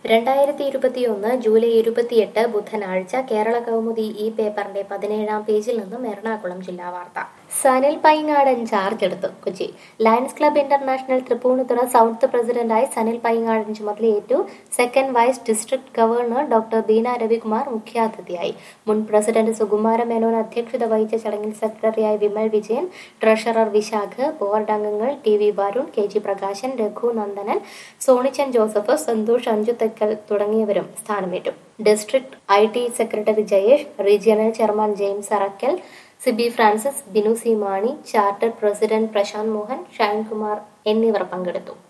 രണ്ടായിരത്തി ഇരുപത്തിയൊന്ന് ജൂലൈ ഇരുപത്തിയെട്ട് ബുധനാഴ്ച കേരള കൗമുദി ഈ പേപ്പറിന്റെ പതിനേഴാം പേജിൽ നിന്നും എറണാകുളം ജില്ലാ വാർത്ത സനിൽ പൈങ്ങാടൻ ചാർജ് എടുത്തു Kochi Lions club international Tripunithura south പ്രസിഡന്റായി സനിൽ പൈങ്ങാടൻ ചുമതലയേറ്റു second vice district governor doctor Beena Ravikumar മുഖ്യാതിഥിയായി മുൻ പ്രസിഡന്റ് സുകുമാര മേനോൻ അധ്യക്ഷത വഹിച്ച ചടങ്ങിൽ സെക്രട്ടറിയായി വിമൽ വിജയൻ ട്രഷറർ വിശാഖ് ബോർഡ് അംഗങ്ങൾ T V Varun K G Prakashan Raghu Nandanan Sonichan Joseph Santhosh Anju Thekkal തുടങ്ങിയവരും സ്ഥാനമേറ്റു district I T secretary Jayesh regional chairman James Arakkal Siby Francis Binu C Mani charter president Prasanth Mohan Shine Kumar എന്നിവർ പങ്കെടുത്തു